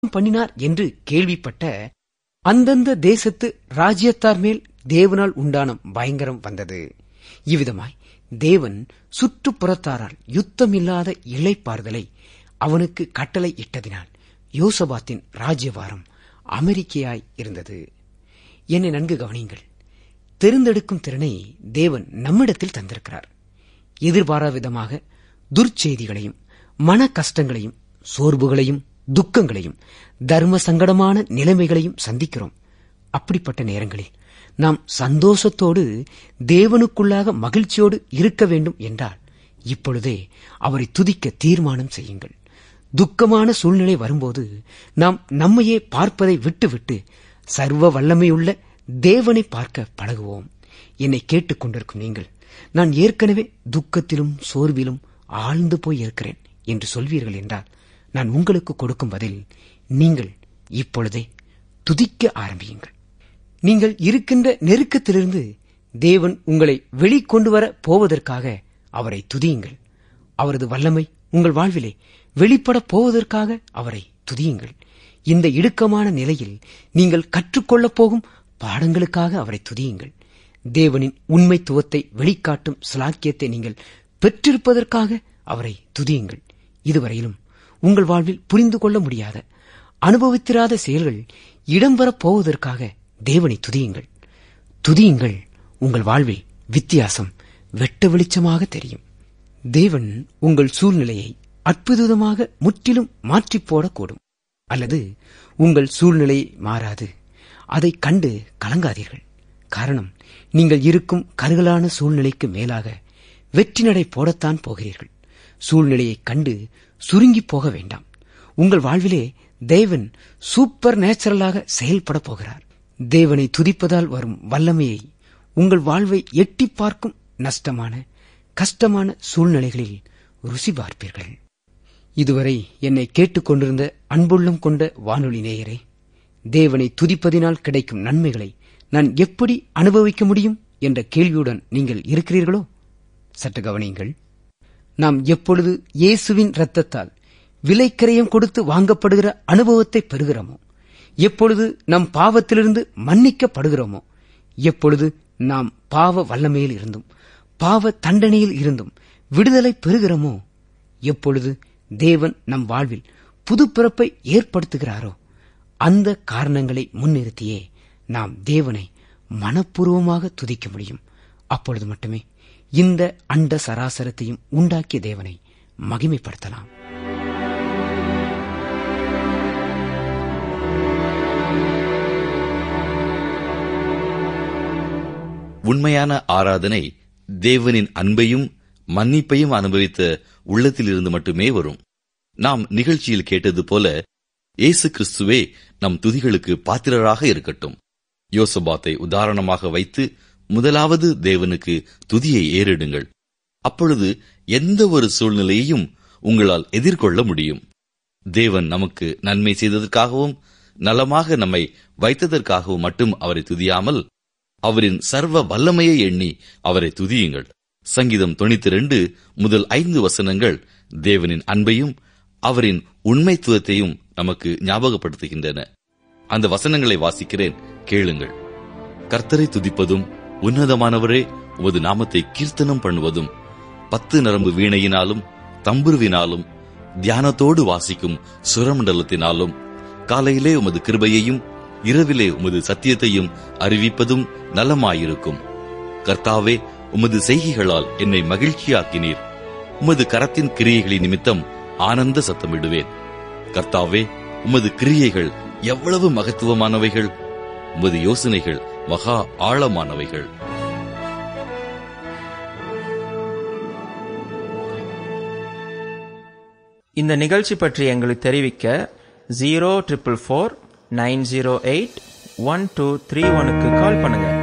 பண்ணினார் என்று கேள்விப்பட்ட அந்தந்த தேசத்து ராஜ்யத்தார் மேல் தேவனால் உண்டான பயங்கரம் வந்தது இவ்விதமாய் தேவன் சுற்றுப்புறத்தாரால் யுத்தமில்லாத இளைப்பாறுதலை அவனுக்கு கட்டளை இட்டதினால் யோசபாத்தின் ராஜ்யவாரம் அமெரிக்கையாய் இருந்தது என்னை நன்கு கவனியுங்கள் தெரிந்தெடுக்கும் திறனை தேவன் நம்மிடத்தில் தந்திருக்கிறார் எதிர்பாராத விதமாக துர்ச்செய்திகளையும் மன கஷ்டங்களையும் சோர்வுகளையும் துக்கங்களையும் தர்ம சங்கடமான நிலைமைகளையும் சந்திக்கிறோம் அப்படிப்பட்ட நேரங்களில் நாம் சந்தோஷத்தோடு தேவனுக்குள்ளாக மகிழ்ச்சியோடு இருக்க வேண்டும் என்றால் இப்பொழுதே அவரை துதிக்க தீர்மானம் செய்யுங்கள் துக்கமான சூழ்நிலை வரும்போது நாம் நம்மையே பார்ப்பதை விட்டுவிட்டு சர்வ வல்லமையுள்ள தேவனை பார்க்க பழகுவோம் என்னை கேட்டுக் கொண்டிருக்கும் நீங்கள் நான் ஏற்கனவே துக்கத்திலும் சோர்விலும் ஆழ்ந்து போய் இருக்கிறேன் என்று சொல்வீர்கள் என்றால் நான் உங்களுக்கு கொடுக்கும் பதில் நீங்கள் இப்பொழுதே துதிக்க ஆரம்பியுங்கள் நீங்கள் இருக்கின்ற நெருக்கத்திலிருந்து தேவன் உங்களை வெளிக்கொண்டு வர போவதற்காக அவரை துதியுங்கள் அவரது வல்லமை உங்கள் வாழ்விலே வெளிப்படப் போவதற்காக அவரை துதியுங்கள் இந்த இடுக்கமான நிலையில் நீங்கள் கற்றுக்கொள்ளப் போகும் பாடங்களுக்காக அவரை துதியுங்கள் தேவனின் உண்மைத்துவத்தை வெளிக்காட்டும் சிலாக்கியத்தை நீங்கள் பெற்றிருப்பதற்காக அவரை துதியுங்கள் இதுவரையிலும் உங்கள் வாழ்வில் புரிந்து கொள்ள முடியாத அனுபவித்திராத செயல்கள் இடம்பெறப் போவதற்காக தேவனை துதியுங்கள் துதியுங்கள் உங்கள் வாழ்வில் வித்தியாசம் வெட்ட வெளிச்சமாக தெரியும் தேவன் உங்கள் சூழ்நிலையை அற்புதமாக முற்றிலும் மாற்றிப் போடக்கூடும் அல்லது உங்கள் சூழ்நிலை மாறாது அதை கண்டு கலங்காதீர்கள் காரணம் நீங்கள் இருக்கும் கருகலான சூழ்நிலைக்கு மேலாக வெற்றி நடை போடத்தான் போகிறீர்கள் சூழ்நிலையைக் கண்டு சுருங்கி போக வேண்டாம் உங்கள் வாழ்விலே தேவன் சூப்பர் நேச்சுரலாக செயல்பட போகிறார் தேவனை துதிப்பதால் வரும் வல்லமையை உங்கள் வாழ்வை எட்டி பார்க்கும் நஷ்டமான கஷ்டமான சூழ்நிலைகளில் ருசி பார்ப்பீர்கள் இதுவரை என்னை கேட்டுக்கொண்டிருந்த அன்புள்ளம் கொண்ட வானொலி நேயரே தேவனை துதிப்பதினால் கிடைக்கும் நன்மைகளை நான் எப்படி அனுபவிக்க முடியும் என்ற கேள்வியுடன் நீங்கள் இருக்கிறீர்களோ சற்று கவனியுங்கள் நாம் எப்பொழுது இயேசுவின் இரத்தத்தால் விலைக்கரையம் கொடுத்து வாங்கப்படுகிற அனுபவத்தை பெறுகிறோமோ எப்பொழுது நம் பாவத்திலிருந்து மன்னிக்கப்படுகிறோமோ எப்பொழுது நாம் பாவ வல்லமையில் இருந்தும் பாவ தண்டனையில் இருந்தும் விடுதலை பெறுகிறோமோ எப்பொழுது தேவன் நம் வாழ்வில் புது பிறப்பை ஏற்படுத்துகிறாரோ அந்த காரணங்களை முன்னிறுத்தியே நாம் தேவனை மனப்பூர்வமாக துதிக்க முடியும் அப்பொழுது மட்டுமே இந்த அண்ட சராசரத்தையும் உண்டாக்கிய தேவனை மகிமைப்படுத்தலாம் உண்மையான ஆராதனை தேவனின் அன்பையும் மன்னிப்பையும் அனுபவித்த உள்ளத்திலிருந்து மட்டுமே வரும் நாம் நிகழ்ச்சியில் கேட்டது போல இயேசு கிறிஸ்துவே நம் துதிகளுக்கு பாத்திரராக இருக்கட்டும் யோசபாத்தை உதாரணமாக வைத்து முதலாவது தேவனுக்கு துதியை ஏறிடுங்கள் அப்பொழுது எந்த ஒரு சூழ்நிலையையும் உங்களால் எதிர்கொள்ள முடியும் தேவன் நமக்கு நன்மை செய்ததற்காகவும் நலமாக நம்மை வைத்ததற்காகவும் மட்டும் அவரை துதியாமல் அவரின் சர்வ வல்லமையை எண்ணி அவரை துதியுங்கள் சங்கீதம் தொண்ணூத்தி ரெண்டு முதல் ஐந்து வசனங்கள் தேவனின் அன்பையும் அவரின் உண்மைத்துவத்தையும் நமக்கு ஞாபகப்படுத்துகின்றன அந்த வசனங்களை வாசிக்கிறேன் கேளுங்கள் கர்த்தரை துதிப்பதும் உன்னதமானவரே உமது நாமத்தை கீர்த்தனம் பண்ணுவதும் பத்து நரம்பு வீணையினாலும் தம்புருவினாலும் தியானத்தோடு வாசிக்கும் சுரமண்டலத்தினாலும் காலையிலே உமது கிருபையையும் இரவிலே உமது சத்தியத்தையும் அறிவிப்பதும் நலமாயிருக்கும் கர்த்தாவே உமது செய்கைகளால் என்னை மகிழ்ச்சியாக்கினீர் உமது கரத்தின் கிரியைகளின் நிமித்தம் ஆனந்த சத்தமிடுவேன் கர்த்தாவே உமது கிரியைகள் எவ்வளவு மகத்துவமானவைகள் உமது யோசனைகள் மகா ஆழமானவைகள் இந்த நிகழ்ச்சி பற்றி எங்களுக்கு தெரிவிக்க zero triple four nine zero eight one two three ஒனுக்கு கால் பண்ணுங்க